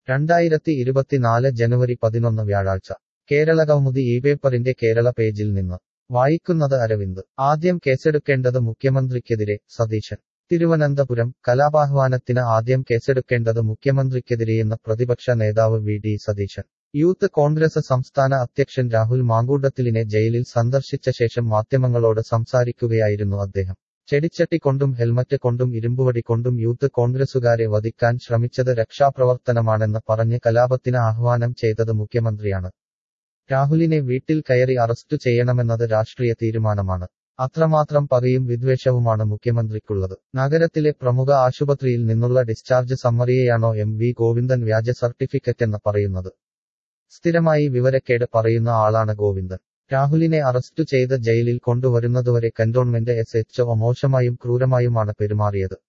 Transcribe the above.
രണ്ടായിരത്തി ഇരുപത്തിനാല് ജനുവരി പതിനൊന്ന് വ്യാഴാഴ്ച കേരള കൗമുദി ഈ പേപ്പറിന്റെ കേരള പേജിൽ നിന്ന് വായിക്കുന്നത് അരവിന്ദ് ആദ്യം കേസെടുക്കേണ്ടത് മുഖ്യമന്ത്രിക്കെതിരെ സതീശൻ തിരുവനന്തപുരം കലാപാഹ്വാനത്തിന് ആദ്യം കേസെടുക്കേണ്ടത് മുഖ്യമന്ത്രിക്കെതിരെയെന്ന് പ്രതിപക്ഷ നേതാവ് V D Satheesan youth Congress സംസ്ഥാന അധ്യക്ഷൻ രാഹുൽ മാങ്കൂട്ടത്തിലിനെ ജയിലിൽ സന്ദർശിച്ച ശേഷം മാധ്യമങ്ങളോട് സംസാരിക്കുകയായിരുന്നു അദ്ദേഹം ചെടിച്ചട്ടി കൊണ്ടും ഹെൽമറ്റ് കൊണ്ടും ഇരുമ്പുവടി കൊണ്ടും യൂത്ത് കോൺഗ്രസുകാരെ വധിക്കാൻ ശ്രമിച്ചത് രക്ഷാപ്രവർത്തനമാണെന്ന് പറഞ്ഞ് കലാപത്തിന് ആഹ്വാനം ചെയ്തത് മുഖ്യമന്ത്രിയാണ് രാഹുലിനെ വീട്ടിൽ കയറി അറസ്റ്റു ചെയ്യണമെന്നത് രാഷ്ട്രീയ തീരുമാനമാണ് അത്രമാത്രം പകയും വിദ്വേഷവുമാണ് മുഖ്യമന്ത്രിക്കുള്ളത് നഗരത്തിലെ പ്രമുഖ ആശുപത്രിയിൽ നിന്നുള്ള ഡിസ്ചാർജ് സമ്മറിയെയാണോ എം വി ഗോവിന്ദൻ വ്യാജ സർട്ടിഫിക്കറ്റെന്ന് പറയുന്നത് സ്ഥിരമായി വിവരക്കേട് പറയുന്ന ആളാണ് ഗോവിന്ദൻ രാഹുലിനെ അറസ്റ്റു ചെയ്ത് ജയിലിൽ കൊണ്ടുവരുന്നതുവരെ കന്റോൺമെന്റ് എസ് എച്ച് മോശമായും ക്രൂരമായുമാണ് പെരുമാറിയത്